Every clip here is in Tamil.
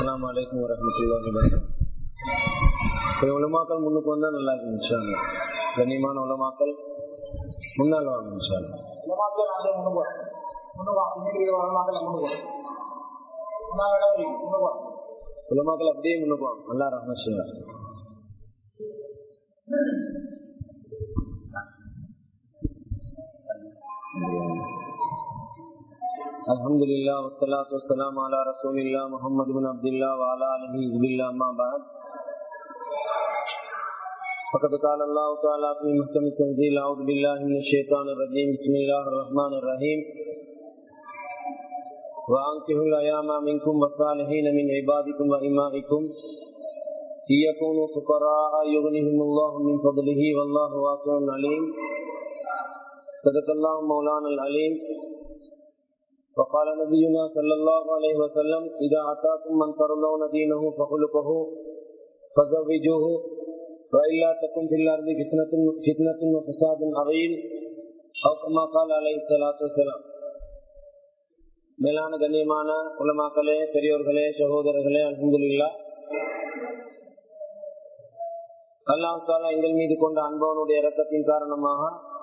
அஸ்லாம் வலைக்கம் வரமத்துல்லாஹி வபரகாத்துஹு உலமாக்கள் முன்னுக்கு வந்தா நல்லா இருக்கு இன்ஷால்லா கண்ணியமான உலமாக்கள் முன்னால் வாங்க இன்ஷால்லா உலமாக்கள் அப்படியே முன்னுக்கு வரும். முன்னுக்கு வா. இன்னைக்கு இது உலமாக்கள் முன்னுக்கு வரும். முன்னாடி இடம் இருக்கு. முன்னுக்கு வரும். உலமாக்கள் அப்படியே முன்னுக்கு வாங்க நல்லா ரஹ்மத்துல்லா الحمد لله والصلاة والسلام على رسول الله محمد بن عبد الله وعلى آله حزب الله أما بعد فقد قال الله تعالى في محكم التنزيل أعوذ بالله من الشيطان الرجيم بسم الله الرحمن الرحيم وأنكحوا الأيام منكم والصالحين من عبادكم وإمائكم إن يكونوا فقراء يغنيهم الله من فضله والله واسع عليم صدق الله مولانا العليم وقال نبينا صلى الله عليه وسلم إذا أتاكم من ترضون دينه فخلقه فزوجوه وإلا تكن في الأرض فتنة فتنة وفساد عظيم أو كما قال عليه الصلاة والسلام மேலான கண்ணியமான உலமாக்களே பெரியோர்களே சகோதரர்களே அல்ஹம்துலில்லா அல்லாஹ் தாலா எங்கள் மீது கொண்ட அன்பவனுடைய இரக்கத்தின் காரணமாக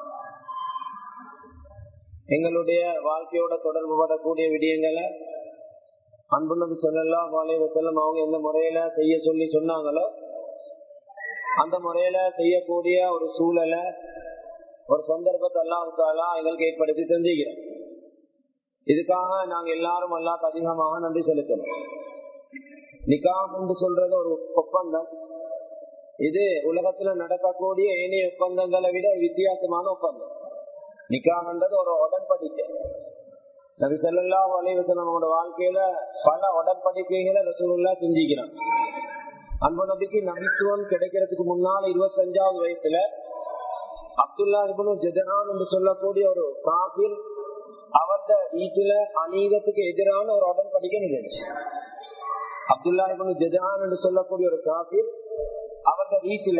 எங்களுடைய வாழ்க்கையோட தொடர்பு படக்கூடிய விடயங்களை அன்பு நபி சொல்லலாம் வாழைவ செல்லம் அவங்க எந்த முறையில செய்ய சொல்லி சொன்னாங்களோ அந்த முறையில செய்யக்கூடிய ஒரு சூழலை ஒரு சந்தர்ப்பத்தை அல்லாஹாலா எங்களுக்கு ஏற்படுத்தி செஞ்சுக்கிறோம் இதுக்காக நாங்க எல்லாரும் அல்லாக்கு அதிகமாக நன்றி செலுத்தணும் நிக்காம் என்று சொல்றது ஒரு ஒப்பந்தம் இது உலகத்துல நடக்கக்கூடிய ஏனைய ஒப்பந்தங்களை விட வித்தியாசமான ஒப்பந்தம் நிக்காகன்றது ஒரு உடன்படிக்கை நபி சொல்லா வலைவசனமோட வாழ்க்கையில பல உடன்படிக்கைகளை ரசூல்லா செஞ்சுக்கிறான் அன்பு நபிக்கு நபித்துவம் கிடைக்கிறதுக்கு முன்னால இருபத்தஞ்சாவது வயசுல அப்துல்லா இபனு ஜெஜான் என்று சொல்லக்கூடிய ஒரு காபில் அவர்த வீட்டுல அநீதத்துக்கு எதிரான ஒரு உடன்படிக்கை நிகழ்ச்சி அப்துல்லா இபனு ஜெஜான் என்று சொல்லக்கூடிய ஒரு காபில் அவர்த வீட்டுல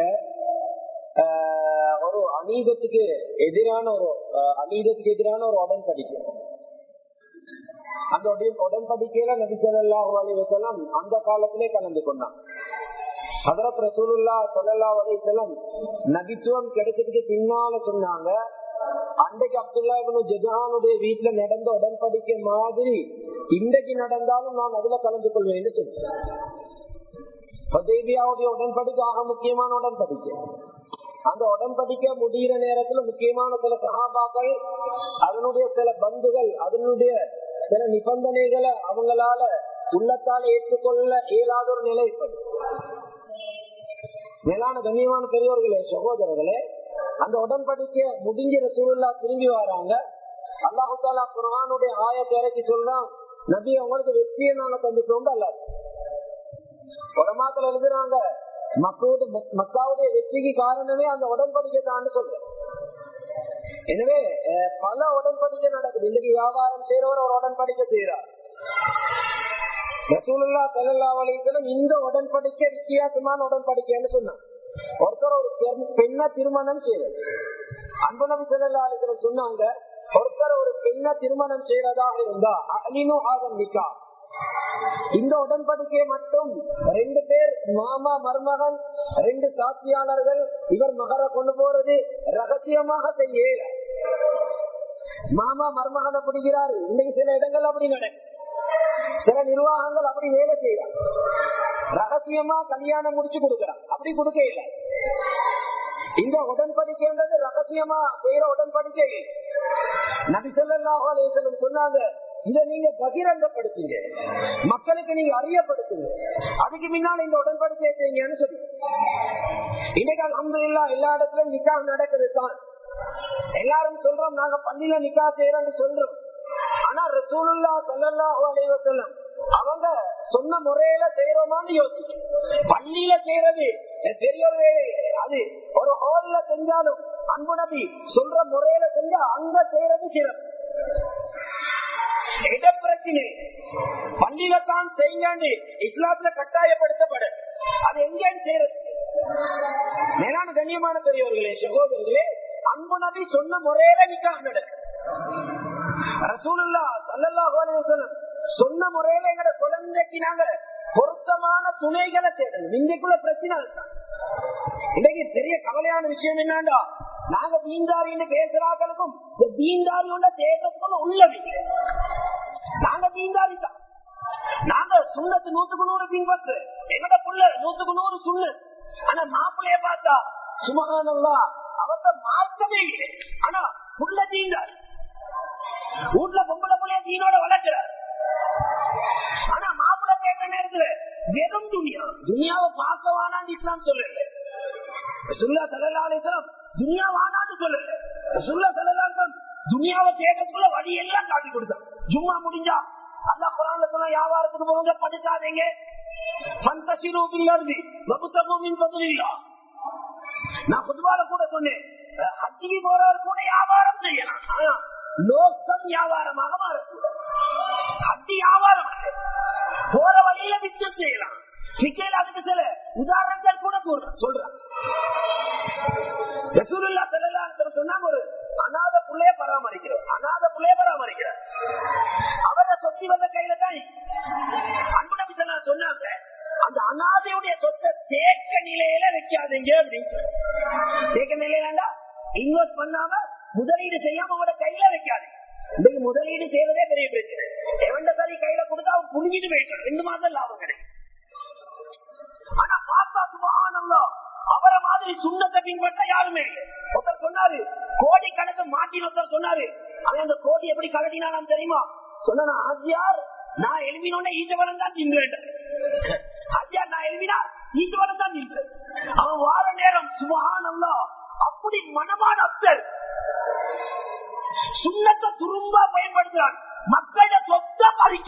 ஒரு அநீதத்துக்கு எதிரான ஒரு அநீதத்துக்கு எதிரான ஒரு உடன்படிக்கை அந்த உடன்படிக்கையில நபி சொல்லாஹு அலி வசலம் அந்த காலத்திலே கலந்து கொண்டான் ஹதரத் ரசூலுல்லா சொல்லல்லா அலிசலம் நபித்துவம் கிடைச்சதுக்கு பின்னால சொன்னாங்க அன்றைக்கு அப்துல்லா இவனு ஜெஜானுடைய வீட்டுல நடந்த உடன்படிக்கை மாதிரி இன்றைக்கு நடந்தாலும் நான் அதுல கலந்து கொள்வேன் சொன்னேன் ஹதேபியாவுடைய உடன்படிக்கை ஆக முக்கியமான உடன்படிக்கை அந்த உடன்படிக்கை முடிகிற நேரத்துல முக்கியமான சில சகாபாக்கள் அதனுடைய சில பந்துகள் அதனுடைய சில நிபந்தனைகளை அவங்களால உள்ளத்தால் ஏற்றுக்கொள்ள இயலாத ஒரு நிலை மேலான கண்ணியமான பெரியவர்களே சகோதரர்களே அந்த உடன்படிக்கை முடிஞ்சிற சூழலா திரும்பி வராங்க அல்லாஹு தாலா குரானுடைய ஆயத்தை இறக்கி சொல்றான் நபி அவங்களுக்கு வெற்றியை நாங்க தந்துட்டோம் அல்ல உடமாக்கள் எழுதுறாங்க மக்களுடைய மக்காவுடைய வெற்றிக்கு காரணமே அந்த உடன்படிக்கை தான் சொல்றேன் எனவே பல உடன்படிக்கை நடக்குது இன்னைக்கு வியாபாரம் செய்யறவர் ஒரு உடன்படிக்கை செய்யறார் ரசூலுல்லா சல்லா அலிசலம் இந்த உடன்படிக்கை வித்தியாசமான உடன்படிக்கைன்னு சொன்னான் ஒருத்தர் ஒரு பெண்ண திருமணம் செய்யறது அன்பு நபி சல்லா அலிசலம் சொன்னாங்க ஒருத்தர் ஒரு பெண்ண திருமணம் செய்யறதாக இருந்தா அலினு ஆதம் நிக்கா இந்த உடன்படிக்கையை மட்டும் ரெண்டு பேர் மாமா மருமகன் ரெண்டு சாட்சியாளர்கள் இவர் மகரை கொண்டு போறது ரகசியமாக செய்ய மாமா மருமகனை பிடிக்கிறாரு இன்னைக்கு சில இடங்கள் அப்படி நடக்கும் சில நிர்வாகங்கள் அப்படி வேலை செய்யறான் ரகசியமா கல்யாணம் முடிச்சு கொடுக்கறான் அப்படி கொடுக்க இல்லை இந்த உடன்படிக்கைன்றது ரகசியமா செய்யற உடன்படிக்கை நபி சொல்லாஹ் அலேசலம் சொன்னாங்க இதை நீங்க பகிரங்கப்படுத்துங்க மக்களுக்கு நீங்க அறியப்படுத்துங்க அதுக்கு முன்னால் இந்த உடன்படிக்கை செய்யுங்கன்னு சொல்லி இன்னைக்கு அலமதுல்லா எல்லா இடத்துலயும் நிக்கா நடக்குது தான் எல்லாரும் சொல்றோம் நாங்க பள்ளியில நிக்கா செய்யறோம்னு சொல்றோம் ஆனா ரசூலுல்லா சல்லல்லாஹு அலைஹி வஸல்லம் அவங்க சொன்ன முறையில செய்யறோமான்னு யோசிச்சு பள்ளியில செய்யறது பெரிய ஒரு வேலை அது ஒரு ஹால்ல செஞ்சாலும் அன்பு நபி சொல்ற முறையில செஞ்சா அங்க செய்யறது சிறப்பு இட பிரச்சனை பள்ளியில தான் செய்யுங்க இஸ்லாத்துல கட்டாயப்படுத்தப்பட அது எங்கேன்னு செய்யறது மேலான கண்ணியமான பெரியவர்களே சகோதரர்களே அன்பு நபி சொன்ன முறையில நிக்காங்க ரசூலுல்லா சல்லல்லாஹு அலைஹி வஸல்லம் சொன்ன முறையில எங்கட குழந்தைக்கு நாங்க பொருத்தமான துணைகளை தேடணும் இன்றைக்குள்ள பிரச்சனை அதுதான். இன்னைக்கு பெரிய கவலையான விஷயம் என்னண்டா நாங்க தீண்டாரின்னு பேசுறாங்களுக்கும் இந்த தீண்டாரியோட தேடுறதுக்குள்ள உள்ளவங்க நாங்க தீண்டாரி தான் நாங்க சுண்ணத்து நூத்துக்கு நூறு பின்பற்று எங்கட புள்ள நூத்துக்கு நூறு சுண்ணு ஆனா மாப்பிள்ளைய பார்த்தா சுமகானல்லா அவங்க மார்க்கமே இல்லை ஆனா புள்ள தீண்டாரி வீட்டுல பொம்பளை புள்ளைய தீனோட வளர்க்கிறார் ஆனா மாப்பிள்ளை கேட்ட நேரத்துல வெறும் துணியா துணியாவை பார்க்க வானான்னு இஸ்லாம் சொல்லல சுல்லா செல்லாலேசம் துனியா வானான்னு சொல்லல சுல்லா செல்லாலேசம் துனியாவை கேட்கறதுக்குள்ள வழி எல்லாம் காட்டி கொடுத்தான் ஜும்மா முடிஞ்சா அல்லா குரான்ல சொன்ன வியாபாரத்துக்கு போங்க படிக்காதீங்க பந்தசிரு பில்லர்தி வகுத்தமும் பதிலா நான் பொதுவாக கூட சொன்னேன் ஹஜ்ஜிக்கு போறவர் கூட வியாபாரம் செய்யலாம் ஆனா லோக்கம் வியாபாரமாக மாறக்கூடாது ஹஜ்ஜி வியாபாரம் அல்ல. போற வழியில வித்து செய்யலாம் சிக்கையில் அதுக்கு சில உதாரணங்கள் கூட கூற- சொல்றான் ரசூலுல்லா ஸல்லல்லாஹு அலைஹி வஸல்லம் சொன்னாங்க ஒரு அநாத புள்ளைய பராமரிக்கிறோம் அநாத புள்ளைய பராமரிக்கிறார் அவர சொத்தி வந்த கையில தான் அன்பு நபி ஸல்லல்லாஹு சொன்னாங்க அந்த அநாதையுடைய சொத்தை தேக்க நிலையில வைக்காதீங்க அப்படின்னு தேக்க நிலையிலண்டா இன்வெஸ்ட் பண்ணாம முதலீடு செய்யாம அவங்களோட கையில வைக்காது இன்னைக்கு முதலீடு செய்வதே பெரிய பிரச்சனை எவன்ட சரி கையில கொடுத்தா அவன் புரிஞ்சுட்டு போயிட்டான் ரெண்டு மாசம் லாபம் கிடைக்கும் ஆனா பார்த்தா சுபஹானல்லா அவரை மாதிரி சுண்ணத்தை பின்பற்ற யாருமே இல்லை ஒருத்தர் சொன்னாரு கோடி கணக்கு மாட்டின ஒருத்தர் சொன்னாரு அவன் அந்த கோடி எப்படி கலட்டினாலும் தெரியுமா சொன்ன ஆசியார் நான் எழுப்பினோட ஈச்சவரம் தான் தின்றேன் ஆசியார் நான் எழுப்பினா ஈச்சவரம் தான் தின்றேன் அவன் வார நேரம் சுபஹானல்லா அப்படி மனமான அப்தர் சுண்ணத்தை துரும்பா பயன்படுத்துறான் மக்கள சொத்த பறிக்க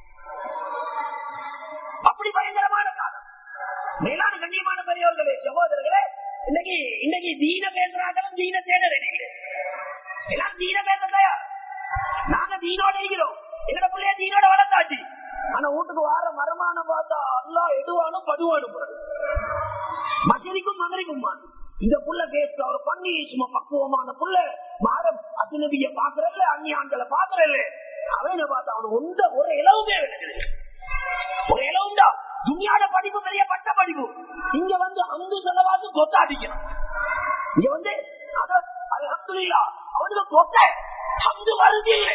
அப்படி பயங்கரமான காலம் மேலான கண்ணியமான பெரியவர்களே சகோதரர்களே இன்னைக்கு இன்னைக்கு தீன பேசுறாங்களும் தீன தேட ரெடிகளே எல்லாம் தீன பேச தயார் நாங்க தீனோட இருக்கிறோம் எங்கட பிள்ளைய தீனோட வளர்த்தாச்சு ஆனா வீட்டுக்கு வார வருமானம் பார்த்தா அல்லா எடுவானும் படுவானும் மசரிக்கும் மகரிக்கும் இந்த புள்ள பேச ஒரு பண்ணி சும்மா பக்குவமான புள்ள மாதம் அசுநபிய பாக்குறல்ல அந்நியான்களை பாக்குறல்ல அவனை பார்த்தா அவன் ஒன்ற ஒரு இளவுமே விளக்குது ஒரு இளவுண்டா துணியாட படிப்பு பெரிய பட்ட படிப்பு இங்க வந்து அந்து செலவாக்கு கொத்த அடிக்கிறான் இங்க வந்து அத அது அப்துல்லா அவனுக்கு கொத்த அந்து வருது இல்லை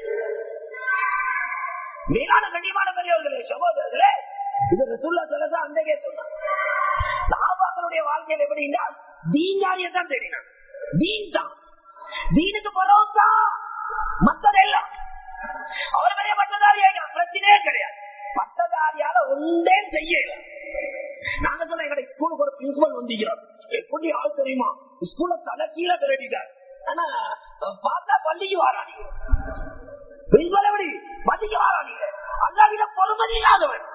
மேலான கண்ணியமான பெரியவர்களே சகோதரர்களே இது ரசூல்லா சொல்லதா அந்தகே சொன்னான் சஹாபாக்களுடைய வாழ்க்கையில் எப்படின்னா தீஞ்சாரிய தான் தேடினான் தீன் தான் தீனுக்கு பரோசா மத்ததெல்லாம் அவர் பெரிய பட்டதாரியாக பிரச்சனையே கிடையாது பட்டதாரியால ஒன்றே செய்ய நாங்க சொன்ன எங்க ஸ்கூலுக்கு ஒரு பிரின்சிபல் வந்திருக்கிறோம் எப்படி ஆள் தெரியுமா ஸ்கூல்ல தலை கீழே திரட்டிட்டார் ஆனா பார்த்தா பள்ளிக்கு வாரானீங்க பிரின்சிபல் எப்படி பள்ளிக்கு வாரானீங்க அல்லாவிட பொறுமதி இல்லாதவன்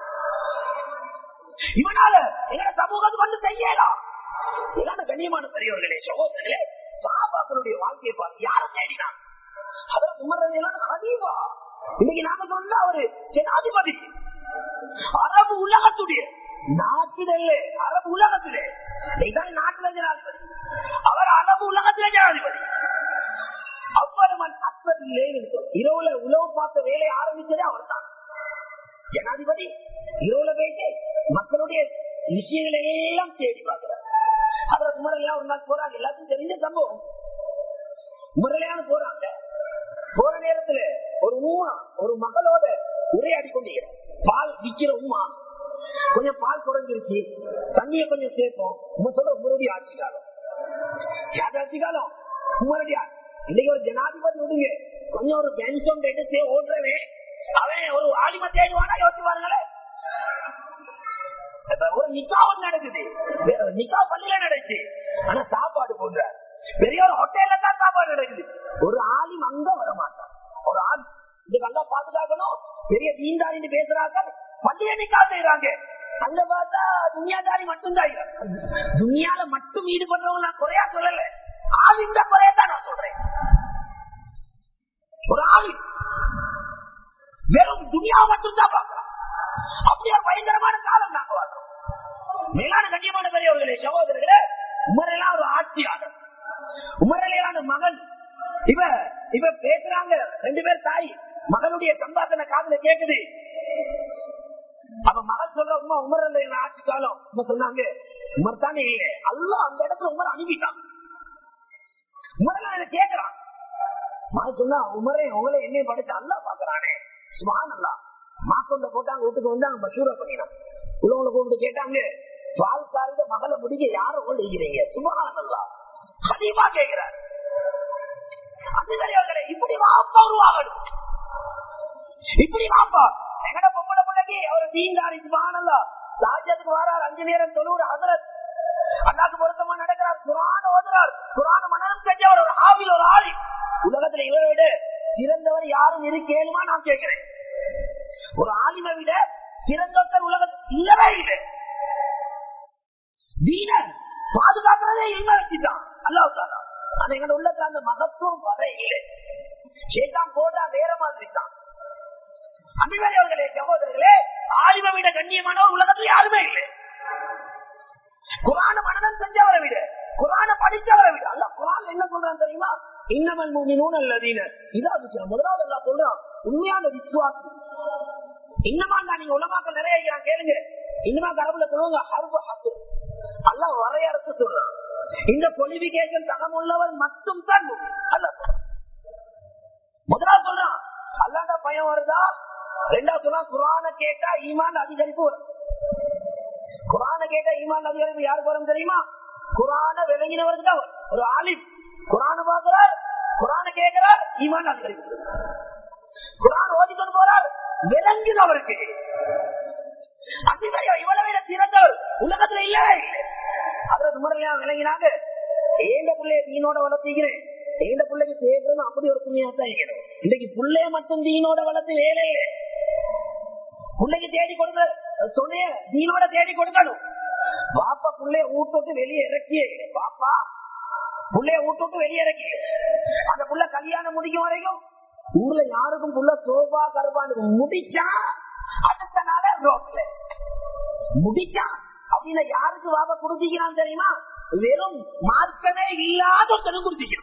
இவனால எங்க சமூகத்துக்கு வந்து செய்யலாம் இதான கண்ணியமான பெரியவர்களே சகோதரர்களே சாபாக்களுடைய வாழ்க்கையை பார்த்து யார தேடினான் அதான் உமரதையிலான கலீவா இன்னைக்கு நாங்க சொன்ன ஒரு ஜனாதிபதி அரபு உலகத்துடைய நாட்டிலே அரபு உலகத்திலே இதான் நாட்டில ஜனாதிபதி அவர் அரபு உலகத்திலே ஜனாதிபதி அவ்வளவன் அற்பதில்லே இரவுல உழவு பார்த்த வேலையை ஆரம்பிச்சதே அவர் தான் ஜனாதிபதி இரவுல போயிட்டு மக்களுடைய விஷயங்களை எல்லாம் தேடி பார்க்கிறார் அதுல குமரலையா ஒரு நாள் போறாங்க எல்லாத்தையும் தெரிஞ்ச சம்பவம் குமரலையான போறாங்க போற நேரத்துல ஒரு உமா ஒரு மகளோட உரையாடி கொண்டிருக்கிறார் பால் விக்கிற உமா கொஞ்சம் பால் குறைஞ்சிருச்சு தண்ணிய கொஞ்சம் சேர்ப்போம் உங்க சொல்ற உங்களுடைய ஆட்சி காலம் யார் ஆட்சி காலம் உங்களுடைய இன்னைக்கு ஒரு ஜனாதிபதி விடுங்க கொஞ்சம் ஒரு பென்ஷன் எடுத்து ஓடுறவே அவன் ஒரு ஆலிம தேடுவானா யோசிச்சு பாருங்களேன் இப்ப ஒரு நிக்காவும் நடக்குது நிக்கா பள்ளியில நடக்குது ஆனா சாப்பாடு போடுற பெரிய ஒரு ஹோட்டல்ல தான் சாப்பாடு நடக்குது ஒரு ஆலிம் அங்க வர மாட்டான் ஒரு ஆள் இதுக்கு நல்லா பாதுகாக்கணும் பெரிய தீண்டாரின்னு பேசுறாங்க பள்ளிய நிக்கா செய்யறாங்க அங்க பார்த்தா துணியாதாரி மட்டும் தான் துணியால மட்டும் ஈடுபடுறவங்க நான் குறையா சொல்லல ஆலிந்த குறையா தான் நான் சொல்றேன் ஒரு ஆலிம் வெறும் துணியாவை மட்டும் தான் பார்க்கலாம் அப்படி ஒரு பயங்கரமான காலம் நாங்க வாழ்றோம் மேலான கண்ணியமான பெரியவர்களே சகோதரர்களே உமரெல்லாம் ஒரு ஆட்சியாளர் உமரலையான மகன் இவ இவ பேசுறாங்க ரெண்டு பேர் தாய் மகனுடைய சம்பாத்தனை காதுல கேக்குது அவ மகன் சொல்ற உமா உமர் இல்ல என் ஆட்சி காலம் உமா சொன்னாங்க உமர் தானே இல்ல அல்ல அந்த இடத்துல உமர் அனுப்பிட்டான் உமரெல்லாம் இதை கேட்கிறான் மகன் சொன்னா உமரே உங்களை என்னையும் படிச்சு அல்லா பாக்குறானே சுமான் அல்லா மாக்கொண்ட போட்டாங்க வீட்டுக்கு வந்து அங்க மசூரா பண்ணினான் உள்ளவங்களை கூப்பிட்டு கேட்டாங்க பால்காரிட மகளை முடிக்க யார கொண்டு இருக்கிறீங்க சுமான் அல்லா கண்டிப்பா கேட்கிறார் அந்த இப்படி வாப்பா உருவாகணும் இப்படி வாப்பா எங்கட பொம்பளை பிள்ளைக்கு அவர் தீண்டாரி சுபானல்லா ராஜ்யத்துக்கு வரார் அஞ்சு நேரம் தொழுவுற அதரத் அல்லாக்கு பொருத்தமா நடக்கிறார் குரான ஓதுறார் குரான மனநம் செஞ்சவர் ஒரு ஆவில் ஒரு ஆளி உலகத்துல இவரை விட சிறந்தவர் யாரும் இருக்கேனுமா நான் கேட்கிறேன் ஒரு ஆலிமை விட சிறந்தவர் உலகத்தில் இல்லவே இல்லை வீணர் பாதுகாக்கிறதே என்ன வச்சுட்டான் அல்லாவுக்கான ஆனா எங்க உள்ளத்துல அந்த மகத்துவம் வர இல்லை சேத்தான் போட்டா வேற மாதிரி தான் அன்பிவர்களே சகோதரர்களே ஆலிமை விட கண்ணியமானவர் உலகத்தில் யாருமே இல்லை குரான மனநம் செஞ்சவரை விட குரான படிச்சவரை விட அல்ல குரான் என்ன சொல்றான் தெரியுமா இன்னமன் மூமினூன் அல்லதீன இதாக முதலாவது எல்லாம் சொல்றான் உண்மையான விசுவாசி இன்னமா நீங்க உலமாக்கள் நிறைய இருக்கிறான் கேளுங்க இன்னமா கடவுள சொல்லுவாங்க அருபு ஹத்து அல்ல வரையறுத்து சொல்றான் இந்த குவாலிபிகேஷன் தகம் உள்ளவர் மட்டும் தான் அல்ல முதலாவது சொல்றான் அல்லாத பயம் வருதா ரெண்டாவது சொன்னா குரான கேட்டா ஈமான் அதிகரிப்பு வரும் குரான கேட்டா ஈமான் அதிகரிப்பு யாருக்கு வரும் தெரியுமா குரான விளங்கினவருக்கு தான் வரும் ஒரு ஆலிம் குரான பார்க்கிறார் குரான கேட்கிறார் ஈமான் அதிகரிப்பு குரான் ஓதிக்கொண்டு போறார் விளங்கினவருக்கு இவ்வளவு சிறந்தவர் உலகத்துல இல்லவே இல்லை அதுல சுமரையா விளங்கினாங்க ஏந்த பிள்ளைய தீனோட வளர்த்திக்கிறேன் ஏந்த பிள்ளைக்கு தேடுறது அப்படி ஒரு துணியா தான் இருக்கிறோம் இன்னைக்கு பிள்ளைய மட்டும் தீனோட வளர்த்து வேலை இல்லை பிள்ளைக்கு தேடி கொடுக்க துணைய தீனோட தேடி கொடுக்கணும் பாப்பா பிள்ளைய ஊட்டுட்டு வெளியே இறக்கியே பாப்பா புள்ளைய விட்டுட்டு வெளியே இறக்கி அந்த புள்ள கல்யாணம் முடிக்கும் வரைக்கும் ஊர்ல யாருக்கும் புள்ள சோபா கருப்பான்னு முடிச்சா அடுத்த நாள ரோட்ல முடிச்சா அப்படின்னு யாருக்கு வாப்ப குடுத்திக்கிறான் தெரியுமா வெறும் மார்க்கமே இல்லாத ஒருத்தனும் குடுத்திக்கிறான்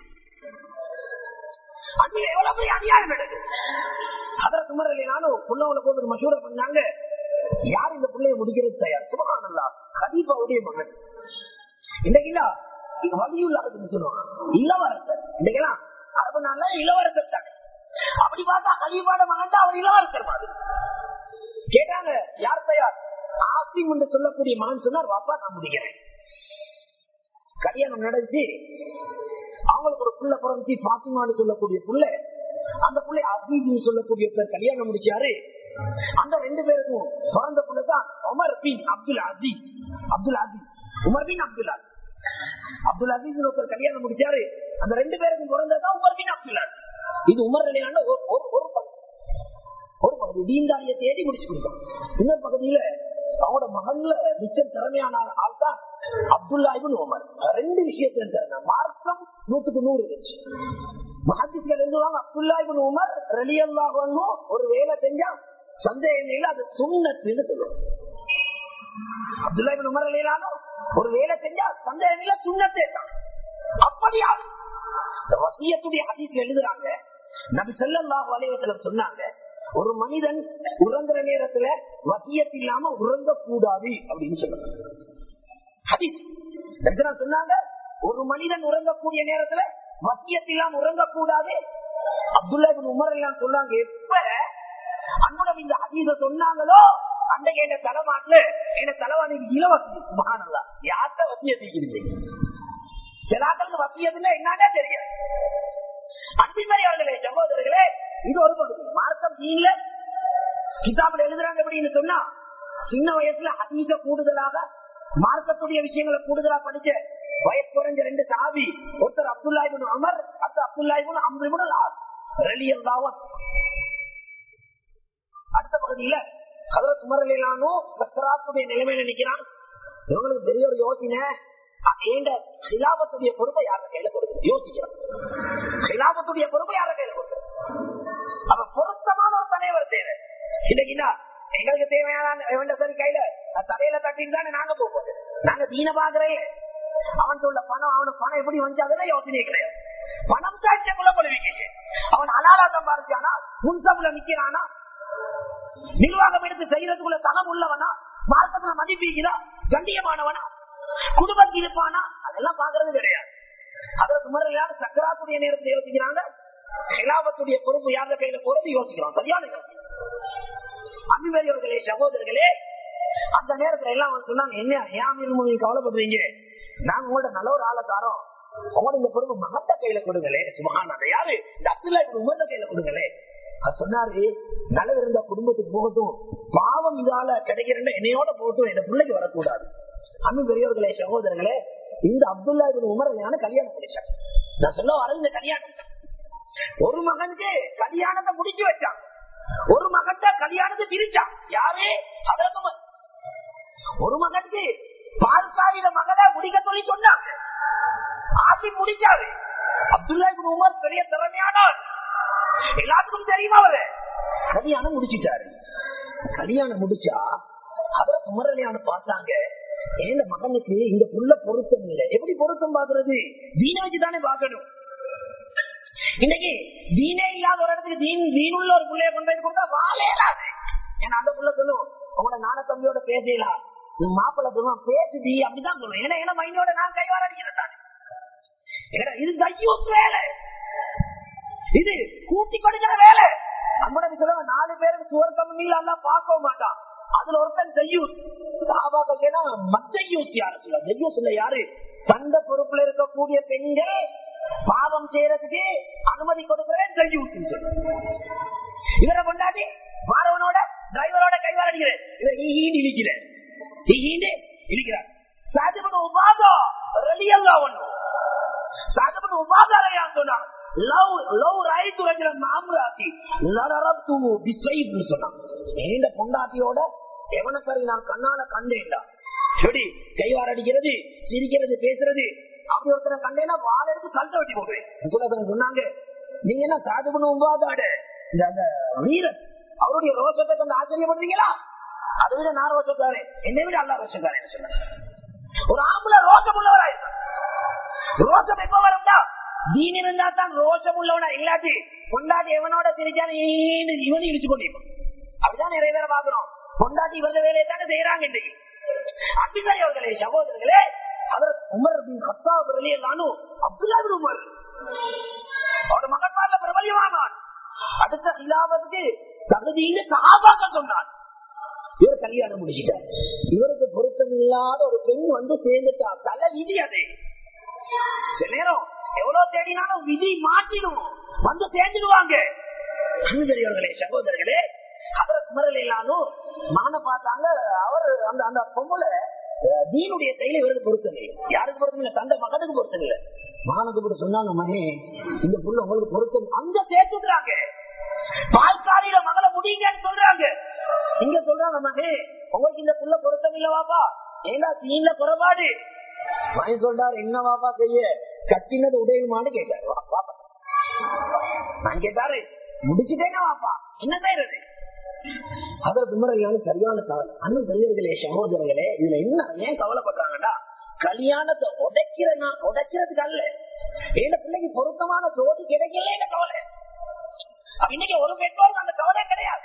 அதுல எவ்வளவு பெரிய அநியாயம் நடக்குது அதர குமரலையானும் புள்ளவங்களை போட்டு மசூர பண்ணாங்க யார் இந்த பிள்ளைய முடிக்கிறது தயார் சுபகானல்லா கதீபாவுடைய மகன் இன்னைக்கு வலியுள்ளாதுன்னு சொல்லுவாங்க இளவரசர் இன்னைக்கெல்லாம் அரபு நாள்ல இளவரசர் தானே அப்படி பார்த்தா கலீபாட மகன் அவர் இளவரசர் மாதிரி கேட்டாங்க யார் தயார் ஆசிம் என்று சொல்லக்கூடிய மகன் சொன்னார் வாப்பா நான் முடிக்கிறேன் கல்யாணம் நடந்துச்சு அவங்களுக்கு ஒரு புள்ள பிறந்துச்சு பாத்திமான்னு சொல்லக்கூடிய புள்ள அந்த புள்ளை அசீஸ் சொல்லக்கூடிய கல்யாணம் முடிச்சாரு அந்த ரெண்டு பேருக்கும் பிறந்த புள்ள தான் Umar bin Abdul Aziz Abdul Aziz Umar bin Abdul Aziz Abdul Aziz ஒருத்தர் கல்யாணம் முடிச்சாரு அந்த ரெண்டு பேருக்கும் பிறந்ததான் உமர் பின் அப்துல் அசீஸ் இது உமர் நிலையான ஒரு பகுதி ஒரு பகுதி தீன்தாரிய தேடி முடிச்சு கொடுத்தோம் இன்னொரு பகுதியில அவனோட மகன்ல மிச்சம் திறமையான ஆள் தான் அப்துல்லா இபின் உமர் ரெண்டு விஷயத்துல திறமை மார்க்கம் நூத்துக்கு நூறு இருந்துச்சு மஹதிஸ்கள் எழுதுவாங்க அப்துல்லா இபின் உமர் ரலியல்லாஹு ஒரு வேலை செஞ்சா சந்தேகம் இல்லை அது சுண்ணத்துன்னு சொல்லுவாங்க அப்துல்லா இபின் உமர் ரலியல்லாஹு ஒரு வேலை செஞ்சா சந்தேகம் இல்லை சுண்ணத்தே தான் அப்படியா இந்த வசியத்துடைய ஹதீஸ்ல எழுதுறாங்க நபி ஸல்லல்லாஹு அலைஹி வஸல்லம் சொன்னாங்க ஒரு மனிதன் உறங்குற நேரத்துல வசியத் இல்லாம உறங்க கூடாது அப்படின்னு சொன்னாங்க சொன்னாங்க ஒரு மனிதன் உறங்கக்கூடிய நேரத்துல வசியத் இல்லாம உறங்க கூடாது அப்துல்லா உமர் எல்லாம் சொன்னாங்க எப்ப அன்புடன் இந்த அதீத சொன்னாங்களோ அன்றைக்கு என்ன தலைமாட்டுல என்ன தலைவாணி இலவசம் மகானல்லா யார்கிட்ட வசியத்திக்கிறீங்க சிலாக்களுக்கு வசியத்துல என்னன்னே தெரியாது அன்பின்மை அவர்களே சகோதரர்களே இது ஒரு பகுதி மார்க்கம் நீங்கள கிதாபில் எழுதுறாங்க அப்படின்னு சொன்னா சின்ன வயசுல அதீத கூடுதலாக மார்க்கத்துடைய விஷயங்களை கூடுதலா படிச்ச வயசு குறைஞ்ச ரெண்டு சாவி ஒருத்தர் அப்துல்லாஹிபின் அமர் அடுத்த அப்துல்லாஹிபின் அம்ரிபுன் ரலியல்லாவன் அடுத்த பகுதியில அதுல குமரலானோ சக்கராத்துடைய நிலைமையில நிக்கிறான் இவங்களுக்கு பெரிய ஒரு யோசனை இந்த சிலாபத்துடைய பொறுப்பை யார கையில கொடுத்து யோசிக்கிறோம் சிலாபத்துடைய பொறுப்பை யார கையில கொடுத்து அவ பொருத்தமான ஒரு தலைவர் தேவை இல்லைங்களா எங்களுக்கு தேவையான சரி கையில தலையில தட்டின்னு தானே நாங்க போகுது நாங்க தீன பாக்குறேன் அவன் உள்ள பணம் அவனுக்கு பணம் எப்படி வந்து அதெல்லாம் யோசனை கிடையாது பணம் சாட்சியக்குள்ள குவாலிபிகேஷன் அவன் அனாலா சம்பாதிச்சானா முன்சபுல நிக்கிறானா நிர்வாகம் எடுத்து செய்யறதுக்குள்ள தனம் உள்ளவனா குடும்பத்துல மதிப்பீங்களா கண்ணியமானவனா குடும்பத்தில் இருப்பானா அதெல்லாம் பாக்குறது கிடையாது அதற்கு முறையான சக்கராத்துடைய நேரத்தை யோசிக்கிறாங்க எல்லாவத்துடைய பொறுப்பு யார கையில பொறுத்து யோசிக்கிறோம் சரியான யோசிக்கிறோம் அன்பர்களே சகோதரர்களே அந்த நேரத்துல எல்லாம் வந்து சொன்னாங்க என்ன ஏன் நீங்க கவலைப்படுறீங்க நாங்க உங்களோட நல்ல ஒரு ஆளை தாரோம் உங்களோட இந்த பொறுப்பு மகத்த கையில கொடுங்களே சுமகான் அதை யாரு இந்த அப்துல்லா இப்படி உமர்ந்த கையில கொடுங்களே அது சொன்னாரு நல்லது இருந்த குடும்பத்துக்கு போகட்டும் பாவம் இதால கிடைக்கிற என்னையோட போகட்டும் என் பிள்ளைக்கு வரக்கூடாது அன்பு பெரியவர்களே சகோதரர்களே இந்த அப்துல்லா இப்படி உமரையான கல்யாணம் முடிச்சான் நான் சொல்ல வர இந்த கல்யாணம் ஒரு மகனுக்கு கல்யாணத்தை முடிச்சு வச்சான் ஒரு மகன் கல்யாணத்தை பிரிச்சான் யாரு அதற்கு ஒரு மகனுக்கு பார்க்காத மகளை முடிக்க சொல்லி சொன்னாங்க ஆசி முடிச்சாரு அப்துல்லா இப்னு உமர் பெரிய திறமையானவர் எல்லாத்துக்கும் தெரியுமா அவரு கல்யாணம் முடிச்சிட்டாரு கல்யாணம் முடிச்சா அதற்கு உமரலையான பார்த்தாங்க இந்த மகனுக்கு இந்த புள்ள பொருத்தம் இல்லை எப்படி பொருத்தம் பாக்குறது தீன வச்சுதானே பார்க்கணும் இன்னைக்கு தீனே இல்லாத ஒரு இடத்துக்கு தீன் தீனுள்ள ஒரு பிள்ளைய கொண்டு போய் கொடுத்தா வாழே இல்லாது ஏன்னா அந்த புள்ள சொல்லும் உங்களோட நான தம்பியோட பேசலாம் மாப்பிள்ள சொல்லுவான் பேசுதி அப்படிதான் சொல்லுவேன் ஏன்னா ஏன்னா மைனோட நான் கைவார அடிக்கிறேன் தானே. ஏன்னா இது தையூஸ் வேலை இது கூட்டி கொடுக்கிற வேலை நம்மளுக்கு சொல்லுவாங்க நாலு பேருக்கு சுவர்க்கம் இல்ல பார்க்க மாட்டான் அதுல ஒருத்தன் தையூஸ் சாபாக்கள் கேட்டா மத்தையூஸ் யாரு சொல்ல தையூஸ் இல்ல யாரு தந்த பொறுப்புல இருக்கக்கூடிய பெண்கள் பாவம் செய்யறதுக்கு அனுமதி கொடுக்கிறேன் தையூஸ் இவரை கொண்டாடி மாணவனோட டிரைவரோட கைவார அடிக்கிறேன் இவர் ஈண்டு இழிக்கிறேன் ஈண்டு இழிக்கிறார் சாதிபன் உபாதா ரலியல்லா ஒண்ணு சாதிபன் உபாதாரையா சொன்னான் லவ் லவ் ரைட் வைக்கிற மாமராத்தி லரரத்து பிசைன்னு சொன்னான் இந்த பொண்டாட்டியோட எவனக்கரை நான் கண்ணால கண்டேன்டா எப்படி கைவார அடிக்கிறது சிரிக்கிறது பேசுறது அப்படி ஒருத்தரை கண்டேன்னா வாழ எடுத்து கழுத்த வெட்டி போடுவேன் சொல்ல சொன்னாங்க நீங்க என்ன சாதுபன் உபாதாட இந்த அந்த வீரன் அவருடைய ரோஷத்தை கண்டு ஆச்சரியப்படுறீங்களா அதை விட நான் ரோஷக்காரன் என்னை விட அல்லா ரோஷக்காரன் சொன்னாங்க ஒரு ஆம்பளை ரோஷம் உள்ளவரா இருந்தான் ரோஷம் எப்ப வரும்டா தீன் இருந்தா தான் ரோஷம் உள்ளவனா இல்லாட்டி கொண்டாடி எவனோட சிரிக்கான இவனு இடிச்சு கொண்டிருக்கும் அப்படிதான் நிறைய பேரை பாக்குறோம் கொண்டாடி இவங்க வேலையை தானே செய்யறாங்க இன்னைக்கு அன்பிதாரி அவர்களே சகோதரர்களே அவர் உமர் பின் கத்தாப் நானும் அப்துல்லா பின் உமர் அவரோட மகன்மார்ல பிரபலியமானான் அடுத்த சிலாபத்துக்கு தகுதியில சகாபாக்க சொன்னான் இவர் கல்யாணம் முடிச்சிட்டார் இவருக்கு பொருத்தம் இல்லாத ஒரு பெண் வந்து சேர்ந்துட்டா தலை விதி அது சில நேரம் எவ்வளவு தேடினாலும் விதி மாற்றிடும் வந்து சேர்ந்துடுவாங்க அன்பர்களே சகோதரர்களே அவர் குமரல் இல்லாலும் மான பார்த்தாங்க அவர் அந்த அந்த பொம்பளை தீனுடைய செயலை இவருக்கு பொருத்தம் இல்லை யாருக்கு பொருத்தம் இல்லை தந்த மகனுக்கு பொருத்தம் இல்லை மகனுக்கு கூட சொன்னாங்க மகனே இந்த புள்ள உங்களுக்கு பொருத்தம் அங்க சேர்த்துக்கிறாங்க பால்காலியில மகளை முடியுங்கன்னு சொல்றாங்க இங்க சொல்றாங்க மகே உங்களுக்கு இந்த புள்ள பொருத்தம் இல்லவாப்பா ஏண்டா தீன்ல குறைபாடு மகன் சொல்றாரு என்ன வாப்பா செய்ய கட்டினது உதவிமான்னு கேட்டாரு வாப்பா நான் கேட்டாரு முடிச்சுட்டேங்க வாப்பா என்ன செய்யறது அதற்கு முறையான சரியான கவலை அண்ணன் பெரியவர்களே சகோதரர்களே இதுல என்ன ஏன் கவலைப்படுறாங்கடா கல்யாணத்தை உடைக்கிறனா உடைக்கிறதுக்கு அல்ல எந்த பிள்ளைக்கு பொருத்தமான ஜோடி கிடைக்கல கவலை இன்னைக்கு ஒரு பெற்றோருக்கு அந்த கவலை கிடையாது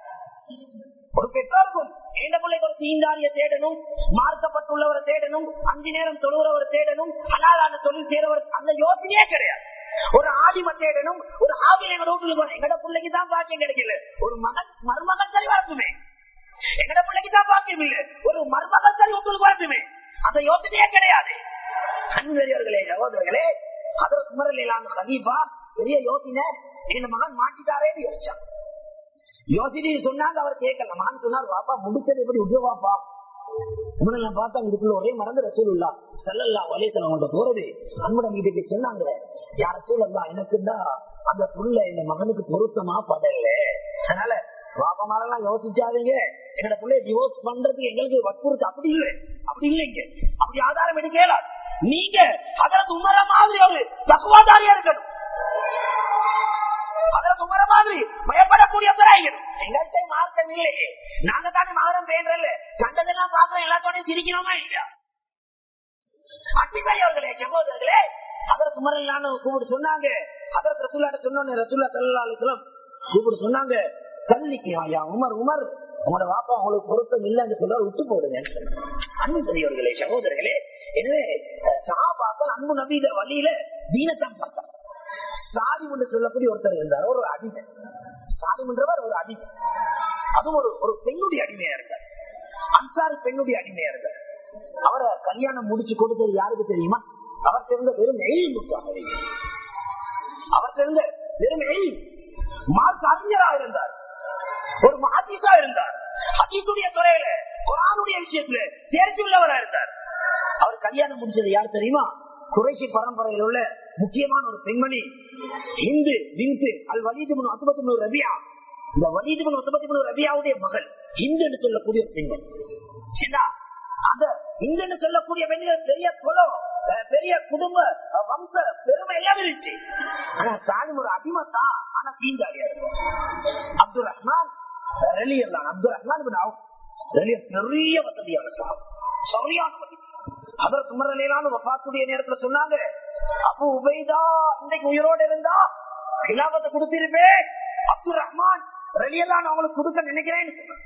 ஒரு பெற்றோருக்கும் எந்த பிள்ளைக்கு ஒரு தீண்டாரிய தேடணும் மார்க்கப்பட்டுள்ளவரை தேடணும் அஞ்சு நேரம் தொழுகிறவரை தேடணும் அலாலான தொழில் செய்யறவர் அந்த யோசனையே கிடையாது ஒரு ஆதிம தேடணும் ஒரு ஆவில எங்க வீட்டுக்கு போன எங்கட பிள்ளைக்கு தான் பாக்கியம் கிடைக்கல ஒரு மகன் மருமகன் சரி வரட்டுமே எங்கட பிள்ளைக்கு தான் பாக்கியம் இல்ல ஒரு மருமகன் சரி வீட்டுக்கு வரட்டுமே அந்த யோசனையே கிடையாது அன்பர்களே சகோதரர்களே அதற்கு குமரலான சதீபா பெரிய யோசனை எங்க மகன் மாட்டிட்டாரேன்னு யோசிச்சான் யோசிச்சு சொன்னாங்க அவர் கேட்கல மகன் சொன்னார் வாப்பா முடிச்சது எப்படி உத்தியோகாப்பா முன்னெல்லாம் பார்த்தா இதுக்குள்ள ஒரே மறந்து ரசூலுல்லா செல்லல்லா வலைத்தலம் அவங்கள்ட்ட போறது அன்படம் வீட்டுக்கு சொன்னாங்க யார் ரசூலல்லா எனக்கு தான் அந்த புள்ள இந்த மகனுக்கு பொருத்தமா படல அதனால பாப்பா மேலாம் யோசிச்சாதீங்க எங்களோட பிள்ளைய டிவோர்ஸ் பண்றதுக்கு எங்களுக்கு வற்புறுத்து அப்படி இல்லை அப்படி இல்லைங்க அப்படி ஆதாரம் எடுக்கல நீங்க அதற்கு உமர மாதிரி ஒரு தக்குவாதாரியா இருக்கணும் அதற்கு உமர மாதிரி பயப்படக்கூடியவராயிருக்கணும் எங்கள்கிட்ட மார்க்கம் இல்லையே நாங்க தானே மகரம் பேசுறல கண்டதெல்லாம் பாக்குறோம் எல்லாத்தோடையும் சிரிக்கணுமா இல்லையா அட்டிமையவர்களே சகோதரர்களே அதற்கு குமரலான்னு கூப்பிட்டு சொன்னாங்க அதற்கு ரசூல்லாட்ட சொன்னோன்னு ரசூல்லா சல்லா அலிஸ்லாம் கூப்பிட்டு சொன்னாங்க கல்லிக்கு ஐயா உமர் உமர் உங்களோட வாப்பா உங்களுக்கு பொருத்தம் இல்லைன்னு சொல்ல விட்டு போடுங்கன்னு சொன்னாங்க அன்பு பெரியவர்களே சகோதரர்களே எனவே சகாபாக்கள் அன்பு நபீத வழியில தீனத்தான் பார்த்தாங்க சாலிம் என்று சொல்லக்கூடிய ஒருத்தர் இருந்தார் ஒரு அடிமை சாலிம் என்றவர் ஒரு அடிமை அதுவும் ஒரு ஒரு பெண்ணுடைய அடிமையா இருக்கார் அன்சாரி பெண்ணுடைய அடிமையா இருக்கார் அவரை கல்யாணம் முடிச்சு கொடுத்தது யாருக்கு தெரியுமா அவர் தெரிந்த வெறும் எழில் முத்தாங்க அவர் தெரிந்த வெறும் எழில் மார்க் அறிஞரா இருந்தார் ஒரு மஹதீஸா இருந்தார் ஹதீஸுடைய துறையில குரானுடைய விஷயத்துல தேர்ச்சி உள்ளவரா இருந்தார் அவர் கல்யாணம் முடிச்சது யார் தெரியுமா குறைசி பரம்பரையில் உள்ள முக்கியமான ஒரு பெண்மணி இந்து விந்து அல் வலிது அசுபத்தி ரபியா இந்த வலிது அசுபத்தி ரபியாவுடைய மகள் இந்து என்று சொல்லக்கூடிய ஒரு பெண்மணி ஏன்னா, அந்த இந்து சொல்லக்கூடிய பெண்கள் பெரிய குலம் அஹ், பெரிய குடும்ப அஹ், வம்ச பெருமை எல்லாம் இருந்துச்சு ஆனா சாலிம் ஒரு அடிமத்தான் ஆனா தீண்டாளியா இருக்கும் அப்துல் ரஹ்மான் ரெலியர்லாம் அப்துல் ரஹ்மான் இப்னு அவுஃப். ரெலியர் பெரிய வசதியான சாப் சரியான வசதி அவர் குமரலான வபாத்துடைய நேரத்துல சொன்னாங்க அபு உபைதா இன்னைக்கு உயிரோடு இருந்தா கிலாபத்தை கொடுத்திருப்பேன் அப்துல் ரஹ்மான் ரெலியெல்லாம் அவங்களுக்கு கொடுக்க நினைக்கிறேன்னு சொன்னாங்க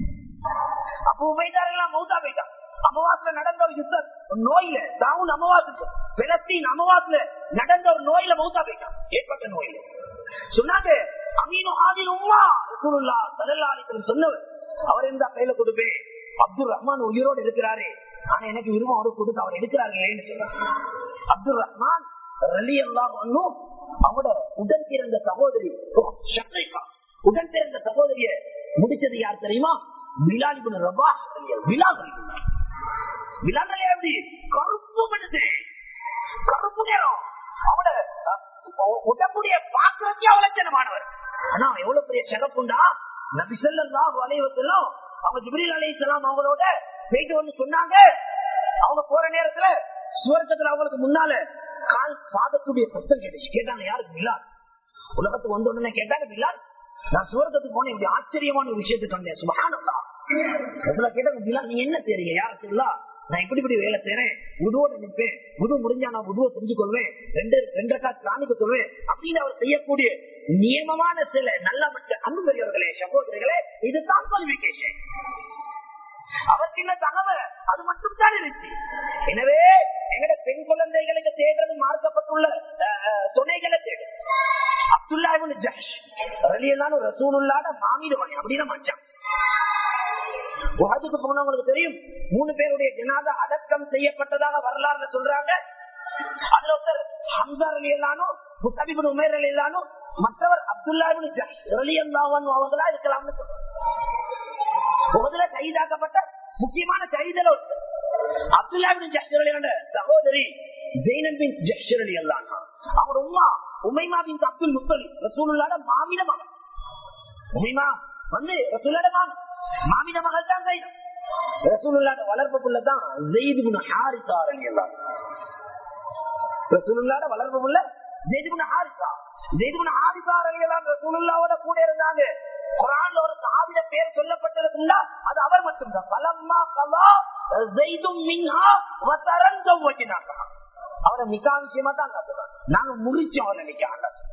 அப்போ உபைதார் எல்லாம் மௌத்தா போயிட்டான் அமாவாசைல நடந்த ஒரு யுத்தம் ஒரு நோயில தாவூன் அமாவாசைக்கு பிலஸ்தீன் அமாவாசைல நடந்த ஒரு நோயில மௌத்தா போயிட்டான் ஏற்பட்ட நோயில சொன்னாங்க அமீனு ஆதின் உம்மா ரசூலுல்லா சல்லல்லாஹு அலைஹி வஸல்லம் சொன்னவர் அவர் இருந்தா கையில கொடுப்பேன் அப்துல் ரஹ்மான் உயிரோடு இருக்கிறாரு ஆனா எனக்கு விரும்பம் அவரு கொடுத்து அவர் எடுக்கிறாங்களேன்னு சொன்னாங்க அப்துல் ரஹ்மான் ரலி அல்லாஹ் அவங்களோட உடன் பிறந்த சகோதரி ஷக்ரிகா உடன் பிறந்த சகோதரிய முடிச்சது யார் தெரியுமா Bilal ibn Rabah Bilal Bilal எப்படி கருப்பு மனுஷன் கருப்பு நேரம் அவட உடம்புடைய பாக்குறதுக்கு அவலட்சணமானவர் ஆனா எவ்வளவு பெரிய சிறப்புண்டா நபி ஸல்லல்லாஹு அலைஹி வஸல்லம் அவங்க ஜிப்ரீல் அலைஹிஸ்ஸலாம் அவங்களோட போயிட்டு வந்து சொன்னாங்க அவங்க போற நேரத்துல சுவர்க்கத்துல அவங்களுக்கு முன்னால கால் பாதத்துடைய சத்தம் கேட்டுச்சு கேட்டாங்க யாரு பிலால் உலகத்துக்கு வந்த உடனே கேட்டாங்க பிலால் நான் சுவர்க்கத்துக்கு போனேன் இப்படி ஆச்சரியமான ஒரு விஷயத்தை கண்டேன் சுபஹானல்லா ரசூலா கேட்டாங்க பிலால் நீங்க என்ன செய்றீங்க யார சொல்லலாம் நான் இப்படி இப்படி வேலை செய்யறேன் உதுவோட நிற்பேன் உது முடிஞ்சா நான் உதுவ செஞ்சு கொள்வேன் ரெண்டு ரெண்டு காசு காணிக்க கொள்வேன் அப்படின்னு அவர் செய்யக்கூடிய நியமமான சில நல்ல மற்ற அன்பு பெரியவர்களே சகோதரிகளே இதுதான் குவாலிபிகேஷன் அவருக்கு என்ன தகவல் அது மட்டும் தான் இருந்துச்சு எனவே எங்கட பெண் குழந்தைகளுக்கு தேடுறது மார்க்கப்பட்டுள்ள அஹ், அஹ், துணைகளை தேடு அப்துல்லா இப்னு ஜஹ்ஷ் ரலியல்லாஹு ரசூலுல்லாஹ்ட மாமீத மகன் அப்படின்னா மச்சான் உஹதுக்கு போனவங்களுக்கு தெரியும் மூணு பேருடைய ஜனாதா அடக்கம் செய்யப்பட்டதாக வரலாறுல சொல்றாங்க அதுல ஒருத்தர் ஹம்சா ரலியல்லானோ முத்தபிபின் உமேர் ரலியல்லானோ மற்றவர் அப்துல்லா இப்னு ஜஹ்ஷ் ரலியல்லாஹு அன்ஹு அவங்களா இருக்கலாம்னு சொல்றாங்க முதல்ல கைதாக்கப்பட்ட முக்கியமான கைதல் ஒருத்தர் அப்துல்லா பின் ஜஹ்ஷரலியோட சகோதரி ஜெயினன் பின் ஜஹ்ஷரலி அல்லான் அவர் உம்மா உமைமா பின் அப்துல் முத்தலி ரசூலுல்லாட மாமிட மகன் உமைமா வந்து ரசூலுல்லாட மாமி மாமிட மகள் தான் ஜெயினம் ரசூலுல்லாட வளர்ப்புக்குள்ள தான் ஜெயிது பின் ஹாரிசா அலி அல்லான் ரசூலுல்லாட வளர்ப்புக்குள்ள ஜெயிது பின் ஹாரிசா ஜெயிது பின் ஹாரிசா அலி அல்லான் ரசூலுல்லாவோட கூட இருந்தாங்க குரான்ல ஒரு சாவிட பேர் சொல்லப்பட்டிருக்குங்களா அது அவர் மட்டும்தான் பலம்மா கலா ஜெய்தும் மின்ஹா வத்தரன் சௌவச்சினாங்க அவரை நிக்கா விஷயமா தான் நான் சொல்றேன் நாங்க முறிச்சோம் அவரை நிக்கா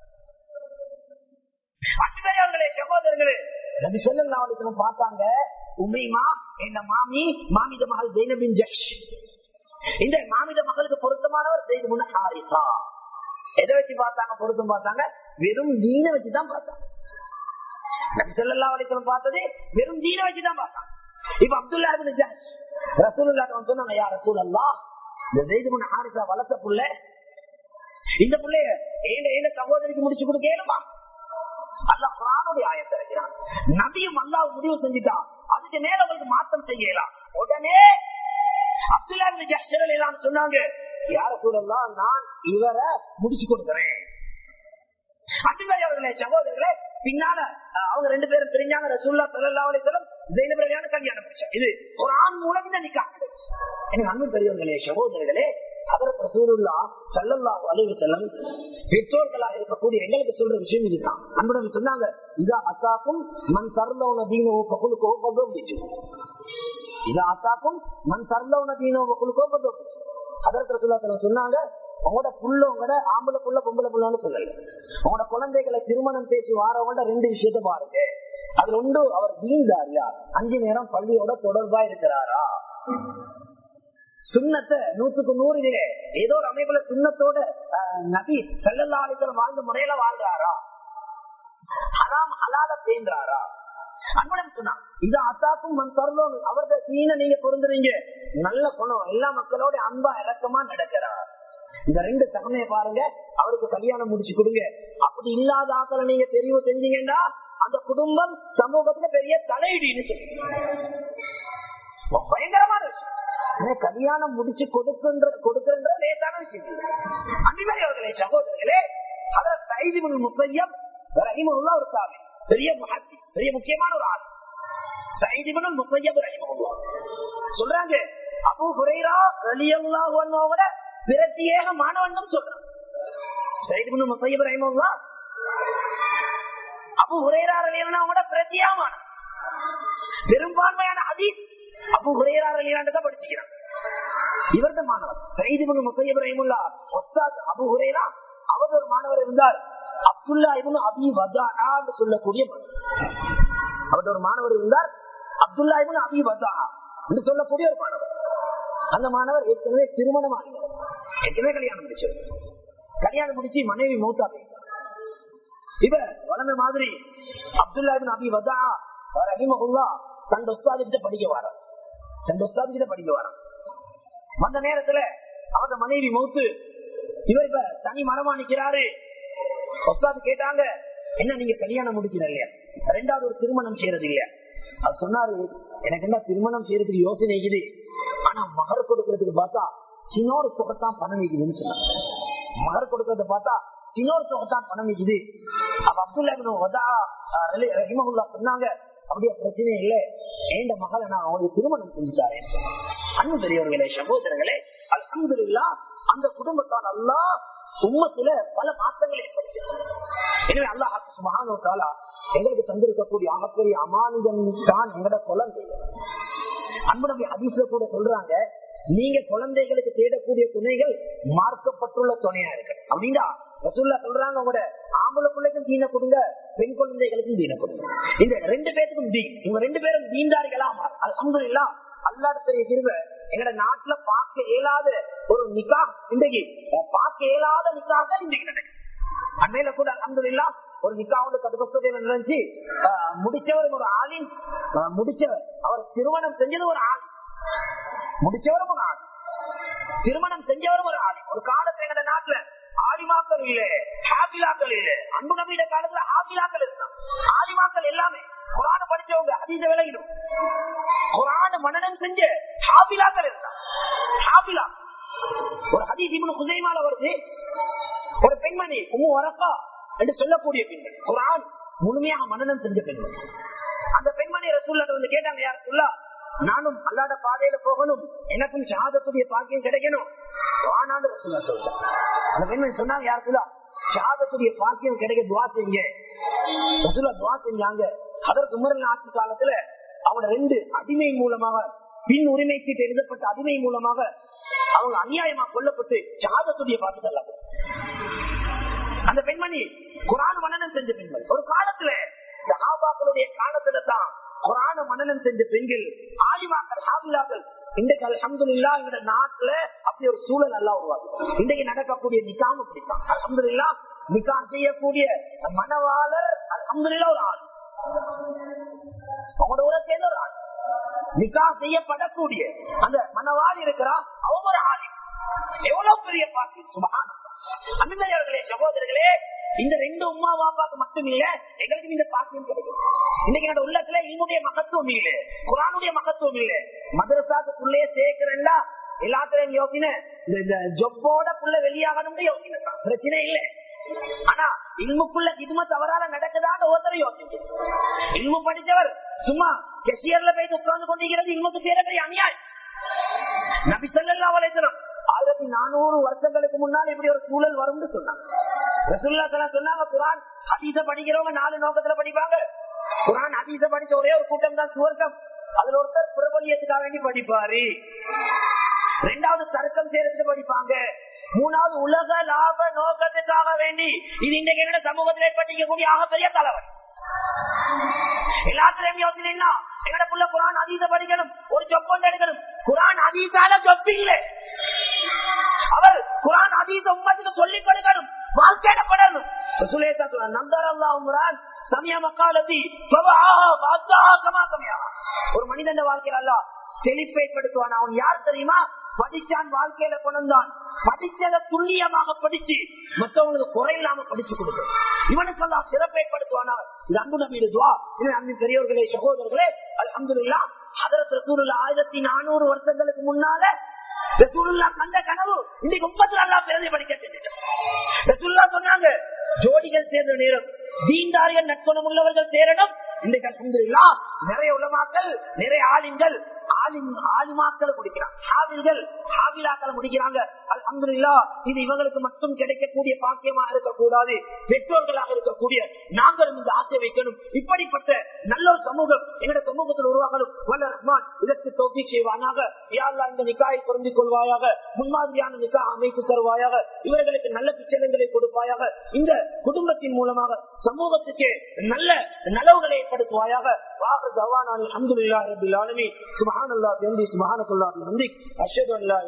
அன்பர்களே சகோதரர்களே நபி ஸல்லல்லாஹு அலைஹி வஸல்லம் பார்த்தாங்க உமைமா இந்த மாமி மாமித மகள் ஜெய்னபின் ஜஷ் இந்த மாமித மகளுக்கு பொருத்தமானவர் ஜெயித் முன் ஹாரிசா எதை வச்சு பார்த்தாங்க பொருத்தம் பார்த்தாங்க வெறும் தீன வச்சுதான் பார்த்தாங்க நபி ஸல்லல்லாஹு அலைஹி வஸல்லம் பார்த்தது வெறும் தீன வச்சு தான் பார்த்தான் இப்ப அப்துல்லா இப்னு ஜஹ்ஷ் ரசூலுல்லாஹ் வந்து சொன்னாங்க யா ரசூலல்லாஹ் இந்த ஸைத் இப்னு ஹாரிஸா வளர்த்த புள்ள இந்த புள்ளைய ஏங்க ஏங்க சகோதரிக்கு முடிச்சு கொடுக்கணுமா அல்லாஹ் குர்ஆனுடைய ஆயத்தை இருக்கிறான் நபியும் அல்லாஹ் முடிவு செஞ்சுட்டான் அதுக்கு மேல உங்களுக்கு மாற்றம் செய்யலாம் உடனே அப்துல்லா இப்னு ஜஹ்ஷ் எல்லாம் சொன்னாங்க யா ரசூலல்லாஹ் நான் இவரை முடிச்சு கொடுக்கிறேன் அன்பர்களே சகோதரர்களே பின்னால அஹ், அவங்க ரெண்டு பேரும் தெரிஞ்சாங்க ரசூல்லா சல்லா அலிசலம் ஜெயினபிரகான கல்யாணம் முடிச்சாங்க இது ஒரு ஆண் மூலம் இந்த நிக்கா எனக்கு அன்பு பெரியவர்களே சகோதரர்களே அதற்கு ரசூலுல்லா சல்லல்லா அலைவு செல்லம் பெற்றோர்களாக இருக்கக்கூடிய எங்களுக்கு சொல்ற விஷயம் இதுதான் அன்புடன் சொன்னாங்க இதா அத்தாக்கும் மண் தர்லவுன தீனோ பகுலுக்கோ பதம் இதா அத்தாக்கும் மண் தர்லவுன தீனோ பகுலுக்கோ பதம் அதற்கு ரசூல்லா ஸல்லல்லாஹு சொன்னாங்க உங்களோட புள்ள உங்களோட ஆம்பளை புள்ள பொம்பளை புள்ளன்னு சொல்லல உங்களோட குழந்தைகளை திருமணம் பேசி வாரவங்க ரெண்டு விஷயத்த பாருங்க அதுல ஒன்று அவர் தீன்தாரியா அஞ்சு நேரம் பள்ளியோட தொடர்பா இருக்கிறாரா சுண்ணத்தை நூத்துக்கு நூறு இல்லை ஏதோ ஒரு அமைப்புல சுண்ணத்தோட ஆஹ், நபி செல்லல்லாளிகள் வாழ்ந்த முறையில வாழ்றாரா ஹராம் ஹலால தேன்றாரா அன்புடன் சொன்னா இது அத்தாக்கும் மண் தரலோன் அவரது தீன நீங்க பொருந்துறீங்க நல்ல குணம் எல்லா மக்களோட அன்பா இறக்கமா நடக்கிறார் இந்த ரெண்டு தகமையை பாருங்க அவருக்கு கல்யாணம் முடிச்சு கொடுங்க அப்படி இல்லாத ஆக்களை நீங்க தெரிவு செஞ்சீங்கன்னா அந்த குடும்பம் சமூகத்துல பெரிய தலையீடுன்னு சொல்லுங்க பயங்கரமான விஷயம் ஆனா கல்யாணம் முடிச்சு கொடுக்கின்ற கொடுக்கின்ற லேசான விஷயம் இல்லை. அன்பிவர்களே சகோதரர்களே அதான் சைதிபுல் முசையம் ரஹிமுல்லா ஒரு சாமி பெரிய மகத்தி பெரிய முக்கியமான ஒரு ஆள் சைதிபுல் முசையம் ரஹிமுல்லா சொல்றாங்க அபு ஹுரைரா ரலியல்லாஹுவோட பிரத்யேக மாணவன் சொல்றாங்க சைதிபுல் முசையம் ரஹிமுல்லா அபு ஹுரைரா ரலியல்லாஹுவோட பிரத்யேக மாணவன் பெரும்பான்மையான ஹதீஸ் அபு ஹுரேரா ரலியல்லாஹு தான் படிச்சுக்கிறான் இவரது மாணவர் சைது இப்னு முஸையப் ரஹிமுல்லா உஸ்தாத் அபு ஹுரேரா அவர் ஒரு மாணவர் இருந்தார் அப்துல்லா இப்னு அபி வதா என்று சொல்லக்கூடிய மாணவர். அவரது ஒரு மாணவர் இருந்தார் அப்துல்லா இப்னு அபி வதா என்று சொல்லக்கூடிய ஒரு மாணவர் அந்த மாணவர் ஏற்கனவே திருமணம் ஆகினார் ஏற்கனவே கல்யாணம் முடிச்சது கல்யாணம் முடிச்சு மனைவி மௌத்தா போயிட்டார் இவ வளர்ந்த மாதிரி அப்துல்லா இப்னு அபி வதா ரஹிமஹுல்லா தன் உஸ்தாது கிட்ட படிக்க வரான் தன் உஸ்தாது கிட்ட படிக்க வரான் வந்த நேரத்துல அவரது மனைவி மௌத்து இவர் இப்ப தனி மரமா நிக்கிறாரு உஸ்தாது கேட்டாங்க என்ன நீங்க கல்யாணம் முடிக்கிற இல்லையா ரெண்டாவது ஒரு திருமணம் செய்யறது இல்லையா அது சொன்னாரு எனக்கு என்ன திருமணம் செய்யறதுக்கு யோசனை இருக்குது ஆனா மகர் கொடுக்கறதுக்கு பார்த்தா சின்னோரு தொகைத்தான் பணம் வைக்குதுன்னு சொன்னாங்க மகர் கொடுக்கறத பார்த்தா சின்னோரு தொகைத்தான் பணம் வைக்குது அப்ப அப்துல்லா இப்னு வதா, அஹ், ரலி- ரஹிமஹுல்லா சொன்னாங்க அப்படியே பிரச்சனை இல்ல ஏண்ட மகளை நான் அவங்களுக்கு திருமணம் செஞ்சுட்டாரேன் அன்பு பெரியவர்களே சகோதரர்களே அல்ஹம்துலில்லா அந்த குடும்பத்தால் அல்லாஹ் உம்மத்துல பல மாற்றங்களை ஏற்படுத்தினார் எனவே அல்லாஹ் சுபஹானஹு வ தஆலா எங்களுக்கு தந்திருக்கக்கூடிய ஆகப்பெரிய அமானிதம் தான் எங்கட குழந்தை அன்பு நபி ஹதீஸ்ல கூட சொல்றாங்க நீங்க குழந்தைகளுக்கு தேடக்கூடிய துணைகள் மார்க்கப்பட்டுள்ள துணையா இருக்கு அப்படின்னா ரசூல்லா சொல்றாங்க உங்களோட ஆம்பளை பிள்ளைக்கும் தீன கொடுங்க பெண் குழந்தைகளுக்கும் தீன கொடுங்க இந்த ரெண்டு பேருக்கும் தீ இவங்க ரெண்டு பேரும் தீண்டாரிகளா அல்ஹம்துலில்லா அல்லாட பெரிய திருவ எங்கட நாட்டுல பார்க்க இயலாத ஒரு நிக்கா இன்றைக்கு அஹ், பார்க்க இயலாத நிக்காக இன்றைக்கு நடக்குது அண்மையில கூட அலமதுல்லா ஒரு நிக்காவோட கடுபஸ்தம் நடந்துச்சு ஆஹ் முடிச்சவர் ஒரு ஆளின் ஆஹ் முடிச்சவர் அவர் திருமணம் செஞ்சது ஒரு ஆள் முடிச்சவரும் ஒரு ஆள் திருமணம் செஞ்சவரும் ஒரு ஆள் ஒரு காலத்துல எங்க நாட்டுல ஆலிமாக்கள் இல்ல ஹாபிலாக்கள் இல்ல அன்பு நபியிட காலத்துல ஹாபிலாக்கள் இருந்தான் ஆலிமாக்கள் எல்லாமே குரான படிச்சவங்க அதீத விலகிடும் குரான மனநம் செஞ்ச ஹாபிலாக்கள் இருந்தான் ஹாபிலா ஒரு ஹதீஸ் இப்னு குசைமால வருது ஒரு பெண்மணி உம்மு வரக்கா என்று சொல்லக்கூடிய பெண்மணி குரான் முழுமையாக மனநம் செஞ்ச பெண்மணி அந்த பெண்மணி ரசூல்லாட்ட வந்து கேட்டாங்க யார் சொல்லா நானும் அல்லாத பாதையில போகணும் எனக்கும் ஷஹாதத்துடைய பாக்கியம் கிடைக்கணும் வானான்னு ரசூல்லா சொல்றாங்க அந்த பெண்மணி சொன்னாங்க யார் சொல்லா ஷஹாதத்துடைய பாக்கியம் கிடைக்க துவா செய்யுங்க ரசூல்லா துவா செஞ்சாங்க அதற்கு உமரல் ஆட்சி காலத்துல அவங்க ரெண்டு அடிமை மூலமாக பின் உரிமை சீட்டு எழுதப்பட்ட அடிமை மூலமாக அவங்க அநியாயமா கொல்லப்பட்டு ஷஹாதத்துடைய பாக்கியம் தள்ளப்படும் அந்த பெண்மணி குரான் மனநம் செஞ்ச பெண்கள் ஒரு காலத்துல இந்த ஆபாக்களுடைய காலத்துல தான் குரான மனநம் செஞ்ச பெண்கள் ஆலிமாக்கள் ஹாபிலாக்கள் இன்றைக்கு அல்ஹம்துலில்லா எங்க நாட்டுல அப்படி ஒரு சூழல் நல்லா உருவாக்கு இன்றைக்கு நடக்கக்கூடிய நிக்காம பிடித்தான் அல்ஹம்துலில்லா நிக்கா செய்யக்கூடிய மனவாளர் அல்ஹம்துலில்லா ஒரு ஆள் அவங்களோட ஊரை சேர்ந்த ஒரு ஆள் நிக்கா செய்யப்படக்கூடிய அந்த மனவாளி இருக்கிறா அவங்க ஒரு ஆள் எவ்வளவு பெரிய பாக்கி சுபகான அன்பர்களே சகோதரர்களே இந்த ரெண்டு உமா பாப்பாக்கு மட்டும் இல்ல எங்களுக்கு இந்த பாக்கியம் கிடைக்கும் இன்னைக்கு என்னோட உள்ளத்துல இன்னுடைய மகத்துவம் இல்ல குரானுடைய மகத்துவம் இல்ல மதரசாக்குள்ளே சேர்க்கிறேன்டா எல்லாத்துலயும் யோசனை இந்த- இந்த ஜொப்போட புள்ள வெளியாகணும்னு யோசனை தான். பிரச்சனை இல்ல ஆனா இல்முக்குள்ள கிதுமத் அவரால நடக்குதான்னு ஒருத்தர் யோசிச்சு இல்மு படிச்சவர் சும்மா கெசியர்ல போய் உட்கார்ந்து கொண்டிருக்கிறது இல்முக்கு சேர பெரிய அநியாயம் நபி ஸல்லல்லாஹு அலைஹி வஸல்லம் ஆயிரத்தி நானூறு வருஷங்களுக்கு முன்னால் இப்படி ஒரு சூழல் வரும்னு சொன்னாங்க ரசூலுல்லாஹி ஸல்லல்லாஹு அலைஹி சொன்னாங்க குர்ஆன் ஹதீஸ படிக்கிறவங்க நாலு நோக்கத்துல படிப்பாங்க குர்ஆன் ஹதீஸ படிச்ச ஒரே ஒரு கூட்டம் தான் சுவர்க்கம் அதுல ஒருத்தர் பிரபலியத்துக்காக வேண்டி படிப்பாரு ரெண்டாவது தர்க்கம் செய்யறதுக்கு படிப்பாங்க மூணாவது உலக லாப நோக்கத்துக்காக வேண்டி இது இன்றைக்கு என்னோட சமூகத்தில் ஏற்பட்டிருக்கக்கூடிய ஆகப்பெரிய தலைவன் எல்லாத்திலையும் யோசனைன்னா எங்கட புள்ள குரான் அதீத படிக்கணும் ஒரு ஜொப்பொண்டு எடுக்கணும் குரான் அதீதால ஜொப்பு இல்லை அவர் குரான் அதீத உம்மத்துக்கு சொல்லிக் கொடுக்கணும் வாழ்க்கையிடப்படணும் சுலேசா சொல்றான் நந்தர் அல்லா உம்ரான் சமய மக்காலத்தி ஒரு மனிதன் வாழ்க்கையில் அல்ல செழிப்பை படுத்துவான் அவன் யார் தெரியுமா படிச்சான் வாழ்க்கையில கொண்டான் படிச்சத துல்லியமாக படிச்சு மற்றவங்களுக்கு குறையில்லாம படிச்சு கொடுக்கும் இவனுக்கு எல்லாம் சிறப்பை படுத்துவானா இது அன்பு நம்பிடு துவா இது அன்பின் பெரியவர்களே சகோதரர்களே அல்ஹம்துலில்லாஹ் ஹதரத் ரசூலுல்லாஹ் ஆயிரத்தி நானூறு வருஷங்களுக்கு முன்னால ரசூலுல்லா கண்ட கனவு இன்னைக்கு முப்பத்தி நாலாம் பிறந்தை படிக்க செஞ்சுட்டோம் ரசூலுல்லா சொன்னாங்க ஜோடிகள் சேர்ந்த நேரம் தீண்டார்கள் நட்பணம் உள்ளவர்கள் சேரணும் இன்றைக்கு அல்ஹம்துலில்லா நிறைய உலமாக்கள் நிறைய ஆலிம்கள் ஆலிம் ஆலிமாக்களை முடிக்கிறாங்க ஹாவில்கள் ஹாவிலாக்களை முடிக்கிறாங்க அல்ஹம்துலில்லா இது இவங்களுக்கு மட்டும் கிடைக்கக்கூடிய பாக்கியமா இருக்கக்கூடாது பெற்றோர்களாக இருக்கக்கூடிய நாங்களும் இந்த ஆசை வைக்கணும் இப்படிப்பட்ட நல்ல ஒரு சமூகம் எங்களுடைய சமூகத்தில் உருவாகணும் வல்ல ரஹ்மான் இதற்கு தோப்பி செய்வானாக யாழ்லா இந்த நிக்காயை பொருந்திக் கொள்வாயாக முன்மாதிரியான நிக்கா அமைத்து தருவாயாக இவர்களுக்கு நல்ல பிச்சனங்களை கொடுப்பாயாக இந்த குடும்பத்தின் மூலமாக சமூகத்துக்கு நல்ல நலவுகளை ஏற்படுத்துவாயாக வாக தவானான் அஹமதுல்லாஹி ரபில் ஆலமீன் சுப்ஹானல்லாஹி வபிஹம்திஹி சுப்ஹானக்கல்லாஹி வபிஹம்திஹி அஷ்ஹது அன் லா